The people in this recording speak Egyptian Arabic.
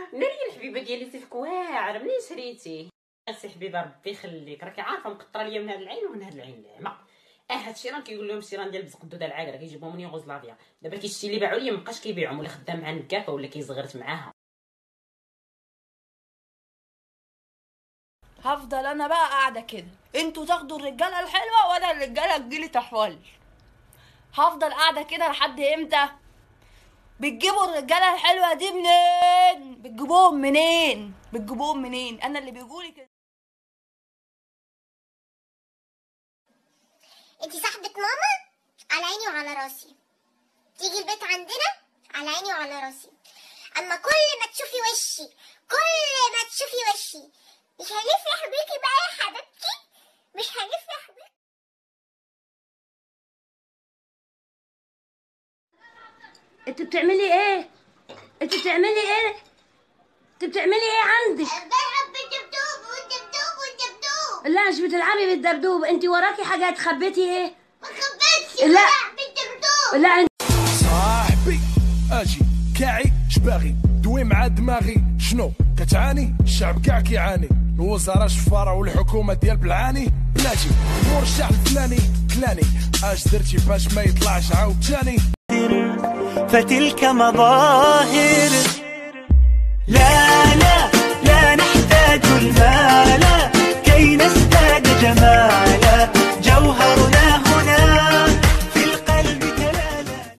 ناري الحبيبه ديالي سيفك واعر منين شريتي سي حبيبه ربي يخليك راكي عارفه مقطره ليا من هاد العين ومن هاد العين العمى اه هادشي راه كيقول لهم الشيران ديال بزقدو ديال العاقله كيجيبوهم من يوغوسلافيا دابا كيشتي اللي باعوا ليا مابقاش كيبيعهم ولا خدام مع النكافه ولا كيزغرت معاها هفضل انا بقى قاعده كده انتوا تاخدوا الرجاله الحلوه وانا الرجاله تجيلي تحول هفضل قاعده كده لحد امتى بتجيبوا الرجاله الحلوه دي منين بتجيبوهم منين بتجيبوهم منين انا اللي بيقولي كده انتي صاحبة ماما على عيني وعلى راسي تيجي البيت عندنا على عيني وعلى راسي اما كل ما تشوفي وشي كل ما تشوفي وشي مش هنفرح بيكي بقى يا حبيبتي مش هنفرح بيكي انت بتعملي ايه انت بتعملي ايه انت بتعملي ايه عندك بلعب بالدبدوب والدبدوب والدبدوب لا مش بتلعبي بالدبدوب انت وراكي حاجات خبيتي ايه ما خبيتش لا. بلعب بالدبدوب لا انت صاحبي اجي كاعي شباغي دوي مع دماغي شنو كتعاني الشعب كاع كيعاني الوزاره الشفاره والحكومه ديال بلعاني بلاتي المرشح الفلاني كلاني اش درتي باش ما يطلعش عاوتاني فتلك مظاهر